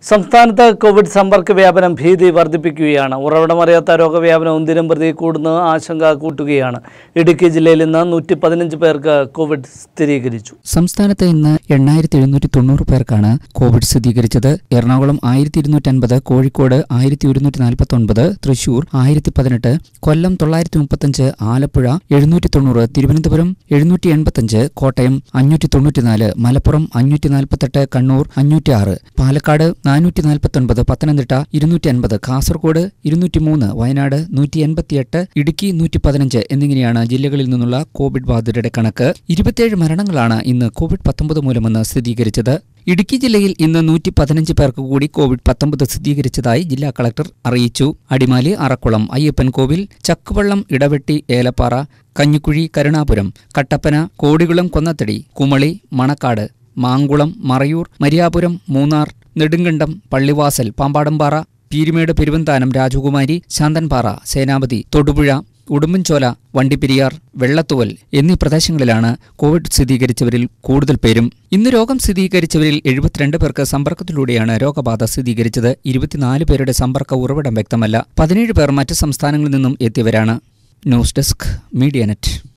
സംസ്ഥാനത്ത് കോവിഡ് സമ്പർക്ക വ്യാപനം ഭീതി വർദ്ധിപ്പിക്കുകയാണ് ഉറവിടമറിയാത്ത രോഗവ്യാപനം ദിനം പ്രതി കൂടുന്ന ആശങ്ക കൂട്ടുകയാണ് ഇടുക്കി ജില്ലയിൽ ഇന്ന് നൂറ്റി പതിനഞ്ച് പേർക്ക് കോവിഡ് സ്ഥിരീകരിച്ചു സംസ്ഥാനത്ത് ഇന്ന് എണ്ണായിരത്തി എഴുന്നൂറ്റി തൊണ്ണൂറ് പേർക്കാണ് കോവിഡ് സ്ഥിരീകരിച്ചത് എറണാകുളം ആയിരത്തി ഇരുന്നൂറ്റി അൻപത് കോഴിക്കോട് ആയിരത്തി ഒരുന്നൂറ്റി നാൽപ്പത്തി ഒൻപത് തൃശൂർ ആയിരത്തി പതിനെട്ട് കൊല്ലം തൊള്ളായിരത്തി മുപ്പത്തഞ്ച് ആലപ്പുഴ എഴുന്നൂറ്റി തൊണ്ണൂറ് തിരുവനന്തപുരം എഴുന്നൂറ്റി എൺപത്തഞ്ച് കോട്ടയം അഞ്ഞൂറ്റി തൊണ്ണൂറ്റിനാല് മലപ്പുറം അഞ്ഞൂറ്റി നാൽപ്പത്തെട്ട് കണ്ണൂർ അഞ്ഞൂറ്റി ആറ് പാലക്കാട് നാനൂറ്റി നാൽപ്പത്തൊൻപത് പത്തനംതിട്ട ഇരുന്നൂറ്റി അൻപത് കാസർഗോഡ് ഇരുന്നൂറ്റി മൂന്ന് വയനാട് നൂറ്റി എൺപത്തിയെട്ട് ഇടുക്കി നൂറ്റി പതിനഞ്ച് എന്നിങ്ങനെയാണ് ജില്ലകളിൽ നിന്നുള്ള കോവിഡ് ബാധിതരുടെ കണക്ക് ഇരുപത്തിയേഴ് മരണങ്ങളാണ് ഇന്ന് കോവിഡ് പത്തൊമ്പത് മൂലമെന്ന് സ്ഥിരീകരിച്ചത് ഇടുക്കി ജില്ലയിൽ ഇന്ന് നൂറ്റി പതിനഞ്ച് പേർക്ക് കൂടി കോവിഡ് പത്തൊമ്പത് സ്ഥിരീകരിച്ചതായി ജില്ലാ കളക്ടർ അറിയിച്ചു അടിമാലി അറക്കുളം അയ്യപ്പൻകോവിൽ ചക്കുവള്ളം ഇടവെട്ടി ഏലപ്പാറ കഞ്ഞിക്കുഴി കരുണാപുരം കട്ടപ്പന കോടികുളം കൊന്നത്തടി കുമളി മണക്കാട് മാങ്കുളം മറയൂർ മരിയാപുരം മൂന്നാർ നെടുങ്കണ്ടം പള്ളിവാസൽ പാമ്പാടംപാറ പീരുമേട് പെരുവന്താനം രാജകുമാരി ശാന്തൻപാറ സേനാപതി തൊടുപുഴ ഉടുമ്പൻചോല വണ്ടിപ്പെരിയാർ വെള്ളത്തുവൽ എന്നീ പ്രദേശങ്ങളിലാണ് കോവിഡ് സ്ഥിരീകരിച്ചവരിൽ കൂടുതൽ പേരും ഇന്ന് രോഗം സ്ഥിരീകരിച്ചവരിൽ എഴുപത്തിരണ്ട് പേർക്ക് സമ്പർക്കത്തിലൂടെയാണ് രോഗബാധ സ്ഥിരീകരിച്ചത് ഇരുപത്തിനാല് പേരുടെ സമ്പർക്ക ഉറവിടം വ്യക്തമല്ല പതിനേഴ് പേർ മറ്റ് സംസ്ഥാനങ്ങളിൽ നിന്നും എത്തിയവരാണ് ന്യൂസ് ഡെസ്ക് മീഡിയ നെറ്റ്